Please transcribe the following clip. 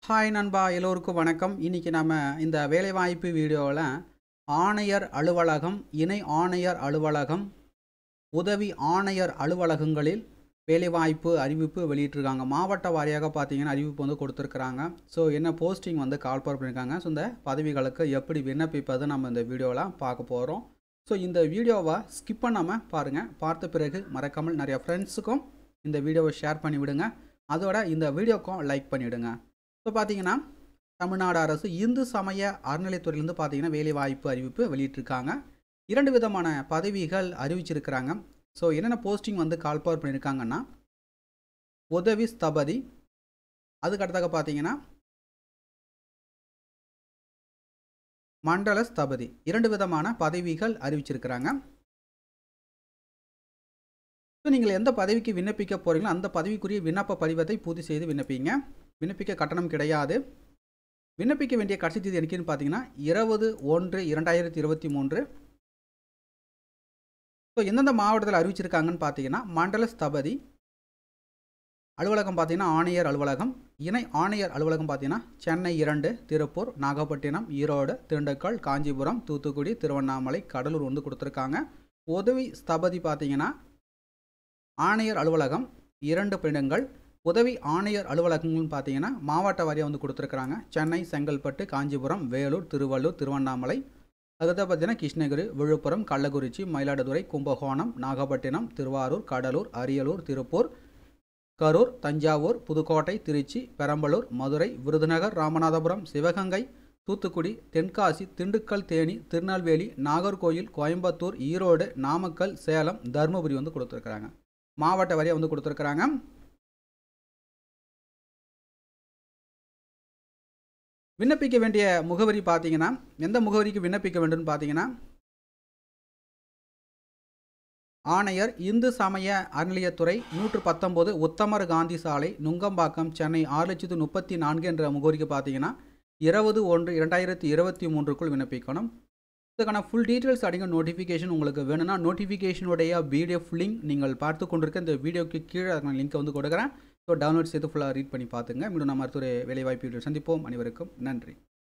hi நண்பா எல்லோருக்கும் வணக்கம் இன்றைக்கி நம்ம இந்த வேலைவாய்ப்பு வீடியோவில் ஆணையர் அலுவலகம் இணை ஆணையர் அலுவலகம் உதவி ஆணையர் அலுவலகங்களில் வேலைவாய்ப்பு அறிவிப்பு வெளியிட்டிருக்காங்க மாவட்ட வாரியாக பார்த்தீங்கன்னா அறிவிப்பு வந்து கொடுத்துருக்குறாங்க ஸோ என்ன போஸ்டிங் வந்து கால்பார் பண்ணியிருக்காங்க ஸோ இந்த பதவிகளுக்கு எப்படி விண்ணப்பிப்பது நம்ம இந்த வீடியோவில் பார்க்க போகிறோம் ஸோ இந்த வீடியோவை ஸ்கிப் பண்ணாமல் பாருங்கள் பார்த்த பிறகு மறக்காமல் நிறைய ஃப்ரெண்ட்ஸுக்கும் இந்த வீடியோவை ஷேர் பண்ணி விடுங்க அதோட இந்த வீடியோக்கும் லைக் பண்ணிவிடுங்க இப்போ பார்த்தீங்கன்னா தமிழ்நாடு அரசு இந்து சமய அறநிலைத்துறையிலேருந்து பார்த்தீங்கன்னா வேலைவாய்ப்பு அறிவிப்பு வெளியிட்டிருக்காங்க இரண்டு விதமான பதவிகள் அறிவிச்சிருக்கிறாங்க ஸோ என்னென்ன போஸ்டிங் வந்து கால்பவர் பண்ணியிருக்காங்கன்னா உதவி ஸ்தபதி அதுக்கடுத்தாக பார்த்தீங்கன்னா மண்டல ஸ்தபதி இரண்டு விதமான பதவிகள் அறிவிச்சிருக்கிறாங்க ஸோ நீங்கள் எந்த பதவிக்கு விண்ணப்பிக்க போகிறீங்களோ அந்த பதவிக்குரிய விண்ணப்ப படிவத்தை பூர்த்தி செய்து விண்ணப்பிங்க விண்ணப்பிக்க கட்டணம் கிடையாது விண்ணப்பிக்க வேண்டிய கடைசி தேதி எனக்குன்னு பார்த்தீங்கன்னா இருபது ஒன்று இரண்டாயிரத்தி இருபத்தி மூன்று ஸோ எந்தெந்த மாவட்டத்தில் அறிவிச்சிருக்காங்கன்னு பார்த்தீங்கன்னா மண்டல ஸ்தபதி அலுவலகம் பார்த்தீங்கன்னா ஆணையர் அலுவலகம் இணை ஆணையர் அலுவலகம் பார்த்தீங்கன்னா சென்னை இரண்டு திருப்பூர் நாகப்பட்டினம் ஈரோடு திண்டுக்கல் காஞ்சிபுரம் தூத்துக்குடி திருவண்ணாமலை கடலூர் வந்து கொடுத்துருக்காங்க உதவி ஸ்தபதி பார்த்தீங்கன்னா ஆணையர் அலுவலகம் இரண்டு பிரிடங்கள் உதவி ஆணையர் அலுவலகங்கள்னு பார்த்தீங்கன்னா மாவட்ட வாரியாக வந்து கொடுத்துருக்குறாங்க சென்னை செங்கல்பட்டு காஞ்சிபுரம் வேலூர் திருவள்ளூர் திருவண்ணாமலை அதுதான் பார்த்தீங்கன்னா கிருஷ்ணகிரி விழுப்புரம் கள்ளக்குறிச்சி மயிலாடுதுறை கும்பகோணம் நாகப்பட்டினம் திருவாரூர் கடலூர் அரியலூர் திருப்பூர் கரூர் தஞ்சாவூர் புதுக்கோட்டை திருச்சி பெரம்பலூர் மதுரை விருதுநகர் ராமநாதபுரம் சிவகங்கை தூத்துக்குடி தென்காசி திண்டுக்கல் தேனி திருநெல்வேலி நாகர்கோயில் கோயம்புத்தூர் ஈரோடு நாமக்கல் சேலம் தருமபுரி வந்து கொடுத்துருக்குறாங்க மாவட்ட வாரியாக வந்து கொடுத்துருக்குறாங்க விண்ணப்பிக்க வேண்டிய முகவரி பார்த்தீங்கன்னா எந்த முகவரிக்கு விண்ணப்பிக்க வேண்டும்னு பார்த்தீங்கன்னா ஆணையர் இந்து சமய அறநிலையத்துறை நூற்று பத்தொம்போது உத்தமர் காந்தி சாலை நுங்கம்பாக்கம் சென்னை ஆறு லட்சத்து முப்பத்தி நான்கு என்ற முகவரிக்கு பார்த்தீங்கன்னா இருபது ஒன்று இரண்டாயிரத்தி இருபத்தி மூன்றுக்குள் விண்ணப்பிக்கணும் இதுக்கான ஃபுல் டீட்டெயில்ஸ் அடங்கிய நோட்டிஃபிகேஷன் உங்களுக்கு வேணும்னா நோட்டிஃபிகேஷனுடைய பிடிஎஃப் லிங்க் நீங்கள் பார்த்து கொண்டிருக்க இந்த வீடியோக்கு கீழே அதுக்கான லிங்க்கை வந்து கொடுக்குறேன் ஸோ டவுன்லோட் செய்து ஃபுல்லாக ரீட் பண்ணி பார்த்துங்க மீண்டும் நம்ம அடுத்த ஒரு வேலைவாய்ப்பு வீடியோ சந்திப்போம் அனைவருக்கும் நன்றி